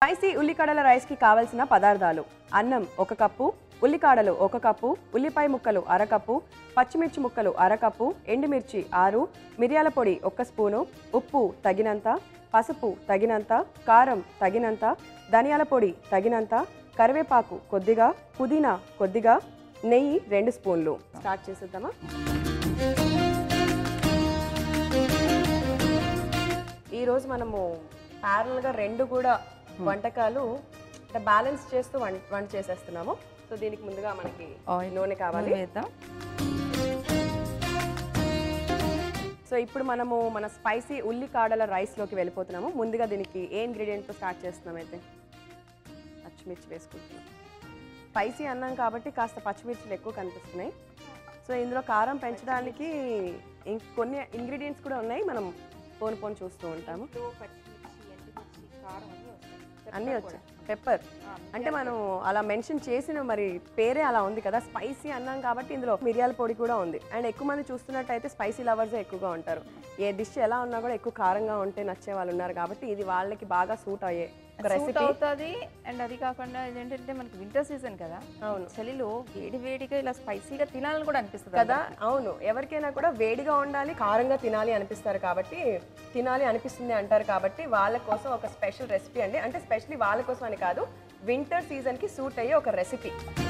Spicy ఉల్లికాడల రైస్కి కావలసిన పదార్థాలు అన్నం ఒక కప్పు ఉల్లికాడలు ఒక కప్పు ఉల్లిపాయ ముక్కలు అరకప్పు పచ్చిమిర్చి ముక్కలు అరకప్పు ఎండుమిర్చి ఆరు మిరియాల పొడి ఒక స్పూను ఉప్పు తగినంత పసుపు తగినంత కారం తగినంత ధనియాల పొడి తగినంత కరివేపాకు కొద్దిగా పుదీనా కొద్దిగా నెయ్యి రెండు స్పూన్లు స్టార్ట్ చేసేద్దామా ఈరోజు మనము ప్యారల్గా రెండు కూడా వంటకాలు అంటే బ్యాలెన్స్ చేస్తూ వంట వంట చేసేస్తున్నాము సో దీనికి ముందుగా మనకి Oil. నూనె కావాలి వేద్దాం సో ఇప్పుడు మనము మన స్పైసీ ఉల్లి కాడల రైస్లోకి వెళ్ళిపోతున్నాము ముందుగా దీనికి ఏ ఇంగ్రీడియంట్తో స్టార్ట్ చేస్తున్నాం అయితే పచ్చిమిర్చి వేసుకుంటున్నాం స్పైసీ అన్నాం కాబట్టి కాస్త పచ్చిమిర్చిలు ఎక్కువ కనిపిస్తున్నాయి సో ఇందులో కారం పెంచడానికి ఇంక కొన్ని ఇంగ్రీడియంట్స్ కూడా ఉన్నాయి మనం పోను పోను చూస్తూ ఉంటాము అన్నీ వచ్చాయి పెప్పర్ అంటే మనం అలా మెన్షన్ చేసిన మరి పేరే అలా ఉంది కదా స్పైసీ అన్నాం కాబట్టి ఇందులో మిరియాల పొడి కూడా ఉంది అండ్ ఎక్కువ మంది చూస్తున్నట్టయితే స్పైసీ లవర్సే ఎక్కువగా ఉంటారు ఏ డిష్ ఎలా ఉన్నా కూడా ఎక్కువ కారంగా ఉంటే నచ్చే వాళ్ళు ఉన్నారు కాబట్టి ఇది వాళ్ళకి బాగా సూట్ అయ్యే ఒక సూట్ రెసిపీ అవుతుంది అండ్ అది కాకుండా ఏంటంటే మనకి వింటర్ సీజన్ కదా అవును చలిలో వేడి వేడిగా ఇలా స్పైసీగా తినాలని కూడా అనిపిస్తుంది కదా అవును ఎవరికైనా కూడా వేడిగా ఉండాలి కారంగా తినాలి అనిపిస్తారు కాబట్టి తినాలి అనిపిస్తుంది అంటారు కాబట్టి వాళ్ళ కోసం ఒక స్పెషల్ రెసిపీ అండి అంటే స్పెషల్లీ వాళ్ళ కోసం అని కాదు వింటర్ సీజన్కి సూట్ అయ్యే ఒక రెసిపీ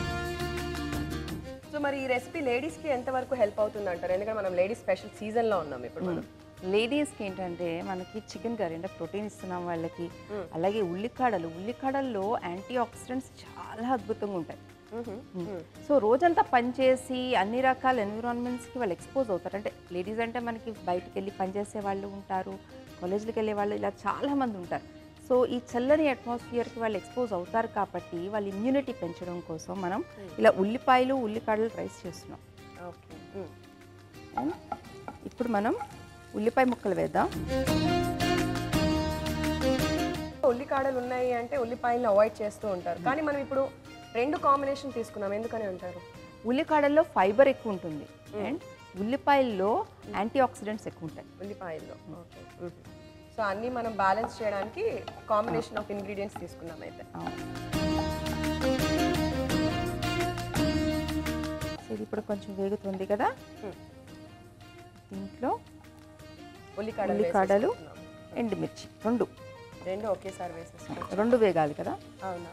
సో మరి ఈ రెసిపీ లేడీస్కి ఎంతవరకు హెల్ప్ అవుతుంది అంటారు ఎందుకంటే మనం లేడీస్ స్పెషల్ సీజన్లో ఉన్నాం ఇప్పుడు మనం లేడీస్కి ఏంటంటే మనకి చికెన్ కర్రీ అంటే ప్రోటీన్ ఇస్తున్నాం వాళ్ళకి అలాగే ఉల్లికాడలు ఉల్లికాడల్లో యాంటీ ఆక్సిడెంట్స్ చాలా అద్భుతంగా ఉంటాయి మ్మ్. సో రోజంతా పనిచేసి అన్ని రకాల ఎన్విరాన్మెంట్స్కి వాళ్ళు ఎక్స్పోజ్ అవుతారు అంటే లేడీస్ అంటే మనకి బయటికి వెళ్ళి పనిచేసే వాళ్ళు ఉంటారు కాలేజీలకు వెళ్ళే వాళ్ళు ఇలా చాలా మంది ఉంటారు సో ఈ చల్లని అట్మాస్ఫియర్కి వాళ్ళు ఎక్స్పోజ్ అవుతారు కాబట్టి వాళ్ళ ఇమ్యూనిటీ పెంచడం కోసం మనం ఇలా ఉల్లిపాయలు ఉల్లికాడలు రైస్ చేస్తున్నాం ఓకే మ్మ్. అండ్ ఇప్పుడు మనం ఉల్లిపాయ ముక్కలు వేద్దాం ఉల్లికాడలు ఉన్నాయి అంటే ఉల్లిపాయలను అవాయిడ్ చేస్తూ ఉంటారు కానీ మనం ఇప్పుడు రెండు కాంబినేషన్ తీసుకున్నాం ఎందుకని అంటారు ఉల్లికాడల్లో ఫైబర్ ఎక్కువ ఉంటుంది అండ్ ఉల్లిపాయల్లో యాంటీ ఆక్సిడెంట్స్ ఎక్కువ ఉంటాయి ఉల్లిపాయల్లో ఓకే సో అన్నీ మనం బ్యాలెన్స్ చేయడానికి కాంబినేషన్ ఆఫ్ ఇంగ్రీడియంట్స్ తీసుకున్నాం అయితే అవును. సో ఇది ఇప్పుడు కొంచెం వేగుతుంది కదా Hmm. దీంట్లో ఉల్లికాడలు ఉల్లికాడలు వేసేసుకుంటున్నాం. ఎండుమిర్చి రెండు రెండు ఒకేసారి వేసేసుకోవచ్చు రెండు వేగాలి కదా అవునా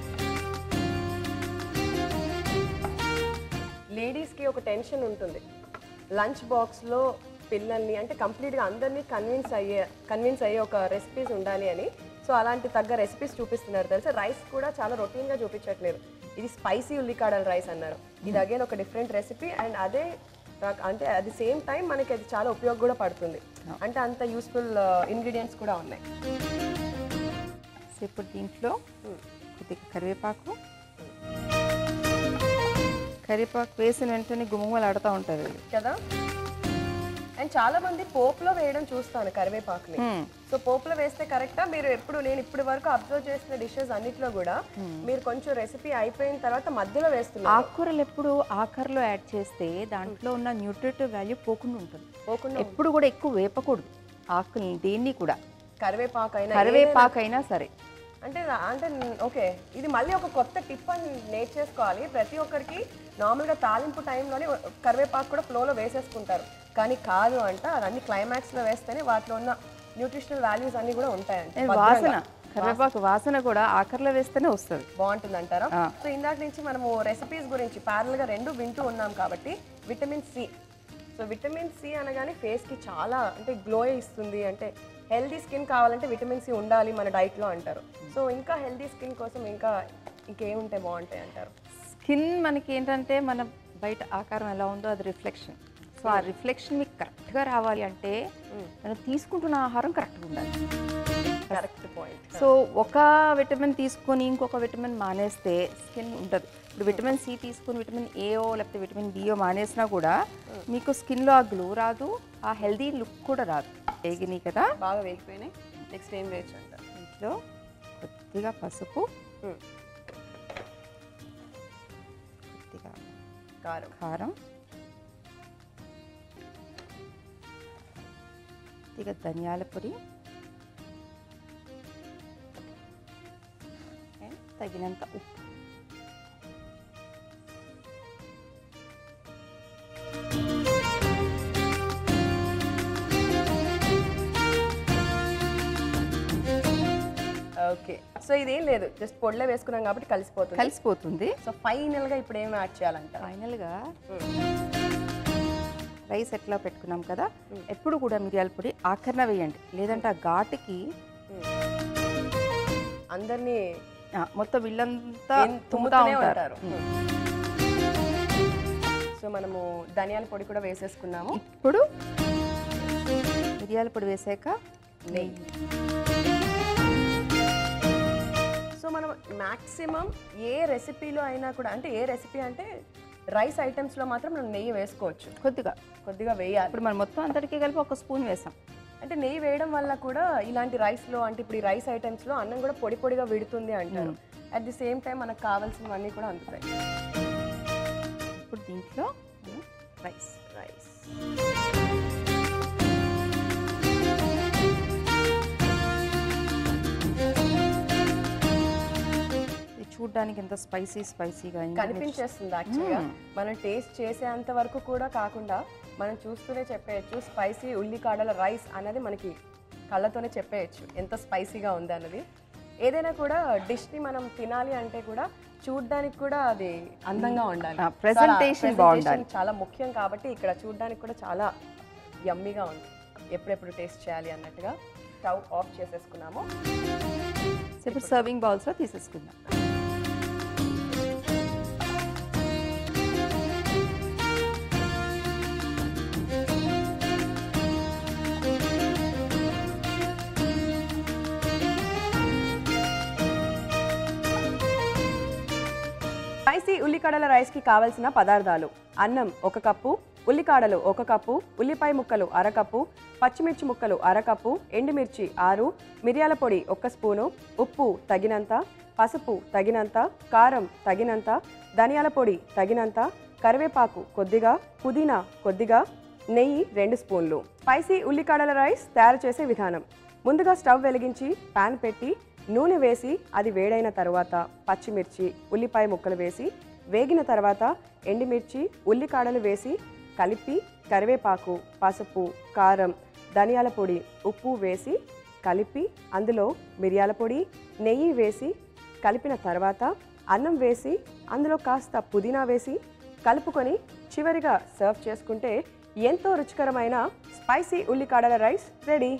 లేడీస్కి ఒక టెన్షన్ ఉంటుంది లంచ్ బాక్స్లో పిల్లల్ని అంటే కంప్లీట్గా అందరినీ కన్విన్స్ అయ్యే కన్విన్స్ అయ్యే ఒక రెసిపీస్ ఉండాలి అని సో అలాంటి తగ్గ రెసిపీస్ చూపిస్తున్నారు తెలుసా రైస్ కూడా చాలా రొటీన్గా చూపించట్లేదు ఇది స్పైసీ ఉల్లికాడల రైస్ అన్నారు ఇది అగైన్ ఒక డిఫరెంట్ రెసిపీ అండ్ అదే రాక్- అంటే అది సేమ్ టైం మనకి అది చాలా ఉపయోగం కూడా పడుతుంది అంటే అంత యూస్ఫుల్ ఇంగ్రీడియంట్స్ కూడా ఉన్నాయి సో ఇప్పుడు దీంట్లో కొద్దిగా కరివేపాకు కరివేపాకు వేసిన వెంటనే గుమ్మలు ఆడుతూ ఉంటుంది అది కదా అండ్ చాలా మంది పోపులో వేయడం చూస్తాను కరివేపాకుని Hmm. సో పోపులో వేస్తే కరెక్టా మీరు ఎప్పుడు నేను ఇప్పటి వరకు అబ్జర్వ్ చేసిన డిషెస్ అన్నిట్లో కూడా మీరు కొంచెం రెసిపీ అయిపోయిన తర్వాత మధ్యలో వేస్తున్నారు ఆకుకూరలు ఎప్పుడు ఆఖరిలో యాడ్ చేస్తే దాంట్లో ఉన్న న్యూట్రిటివ్ వాల్యూ పోకుండా ఉంటుంది పోకుండా ఎప్పుడు కూడా ఎక్కువ వేపకూడదు ఆకుల్ని దేన్ని కూడా కరివేపాకు అయినా కరివేపాకు అయినా సరే అంటే నా- అంటే ఓకే ఇది మళ్ళీ ఒక కొత్త టిప్ అని నేర్చేసుకోవాలి ప్రతి ఒక్కరికి నార్మల్గా తాలింపు టైంలోనే కరివేపాకు కూడా ఫ్లోలో వేసేసుకుంటారు కానీ కాదు అంట అది అన్ని క్లైమాక్స్లో వేస్తేనే వాటిలో ఉన్న న్యూట్రిషనల్ వాల్యూస్ అన్ని కూడా ఉంటాయంట ఏ భద్రంగా. వాసన కరివేపాకు వాసన కూడా ఆఖరిలో వేస్తేనే వస్తుంది బాగుంటుంది అంటారా ఆ. సో ఇందాక నుంచి మనము రెసిపీస్ గురించి parallel గా రెండు వింటూ ఉన్నాం కాబట్టి vitamin C so vitamin C అనగానే face కి చాలా అంటే గ్లో ఇస్తుంది అంటే హెల్దీ స్కిన్ కావాలంటే విటమిన్ సి ఉండాలి మన diet లో అంటారు సో ఇంకా హెల్దీ స్కిన్ కోసం ఇంకా ఇంకేముంటే బాగుంటాయి అంటారు స్కిన్ మనకి ఏంటంటే మన బయట ఆకారం ఎలా ఉందో అది రిఫ్లెక్షన్ సో ఆ రిఫ్లెక్షన్ మీకు కరెక్ట్గా రావాలి అంటే మనం తీసుకుంటున్న ఆహారం కరెక్ట్గా ఉండాలి కరెక్ట్ పాయింట్ సో ఒక విటమిన్ తీసుకొని ఇంకొక విటమిన్ మానేస్తే స్కిన్ ఉంటుంది ఇప్పుడు విటమిన్ సి తీసుకొని విటమిన్ ఏఓ లేకపోతే విటమిన్ బిఓ మానేసినా కూడా మీకు స్కిన్లో ఆ గ్లో రాదు ఆ హెల్దీ లుక్ కూడా రాదు వేగినాయి కదా బాగా వేగిపోయినాయి నెక్స్ట్ ఏం వేయచ్చు అంటారు ఇంట్లో కొద్దిగా పసుపు Hmm. కొద్దిగా కారం కారం కొద్దిగా ధనియాల పొడి తగినంత ఉప్పు ఓకే సో ఇదేం లేదు జస్ట్ పొడిలో వేసుకున్నాం కాబట్టి కలిసిపోతుంది కలిసిపోతుంది సో ఫైనల్ గా ఇప్పుడు ఏం యాడ్ చేయాలంట ఫైనల్గా రైస్ ఎట్లా పెట్టుకున్నాం కదా ఎప్పుడు కూడా మిరియాల పొడి ఆఖరణ వేయండి లేదంటే ఆ ఘాటుకి అందరినీ ఆ, మొత్తం ఇల్లంతా ఏం తుమ్ముతా తుమ్ముతూనే ఉంటారు ఉంటారు సో మనము ధనియాల పొడి కూడా వేసేసుకున్నాము ఇప్పుడు మిరియాల పొడి వేసాక నెయ్యి సో మనం మ్యాక్సిమం ఏ రెసిపీలో అయినా కూడా అంటే ఏ రెసిపీ అంటే రైస్ ఐటమ్స్లో మాత్రం మనం నెయ్యి వేసుకోవచ్చు కొద్దిగా కొద్దిగా వేయాలి ఇప్పుడు మనం మొత్తం అంతటికి కలిపి ఒక స్పూన్ వేసాం అంటే నెయ్యి వేయడం వల్ల కూడా ఇలాంటి రైస్లో అంటే ఇప్పుడు ఈ రైస్ ఐటమ్స్లో అన్నం కూడా పొడి పొడిగా విడుతుంది అంటారు అట్ ది సేమ్ టైం మనకు కావాల్సినవన్నీ కూడా అందుతాయి ఇప్పుడు దీంట్లో మనం రైస్ రైస్ ఇది చూడడానికి ఎంత స్పైసీ స్పైసీగా కనిపించేస్తుంది యాక్చువల్గా మనం టేస్ట్ చేసేంత వరకు కూడా కాకుండా మనం చూస్తూనే చెప్పేయచ్చు స్పైసీ ఉల్లికాడల రైస్ అనేది మనకి కళ్ళతోనే చెప్పేయచ్చు ఎంత స్పైసీగా ఉంది అన్నది ఏదైనా కూడా డిష్ని మనం తినాలి అంటే కూడా చూడ్డానికి కూడా అది అందంగా ఉండాలి ఆ, presentation So, అలా బాగుండాలి. presentation చాలా ముఖ్యం కాబట్టి ఇక్కడ చూడ్డానికి కూడా చాలా యమ్మీగా ఉంది ఎప్పుడెప్పుడు టేస్ట్ చేయాలి అన్నట్టుగా స్టవ్ ఆఫ్ చేసేసుకున్నాము ఇప్పుడు సర్వింగ్ బౌల్స్లో తీసేసుకుందాం స్పైసీ ఉల్లికాడల రైస్కి కావలసిన పదార్థాలు అన్నం ఒక కప్పు ఉల్లికాడలు ఒక కప్పు ఉల్లిపాయ ముక్కలు అరకప్పు పచ్చిమిర్చి ముక్కలు అరకప్పు ఎండుమిర్చి ఆరు మిరియాల పొడి ఒక స్పూను ఉప్పు తగినంత పసుపు తగినంత కారం తగినంత ధనియాల పొడి తగినంత కరివేపాకు కొద్దిగా పుదీనా కొద్దిగా నెయ్యి రెండు స్పూన్లు స్పైసీ ఉల్లికాడల రైస్ తయారు చేసే విధానం ముందుగా స్టవ్ వెలిగించి పాన్ పెట్టి నూనె వేసి అది వేడైన తర్వాత పచ్చిమిర్చి ఉల్లిపాయ ముక్కలు వేసి వేగిన తర్వాత ఎండుమిర్చి ఉల్లికాడలు వేసి కలిపి కరివేపాకు పసుపు కారం ధనియాల పొడి ఉప్పు వేసి కలిపి అందులో మిరియాల పొడి నెయ్యి వేసి కలిపిన తర్వాత అన్నం వేసి అందులో కాస్త పుదీనా వేసి కలుపుకొని చివరిగా సర్వ్ చేసుకుంటే ఎంతో రుచికరమైన స్పైసీ ఉల్లికాడల రైస్ రెడీ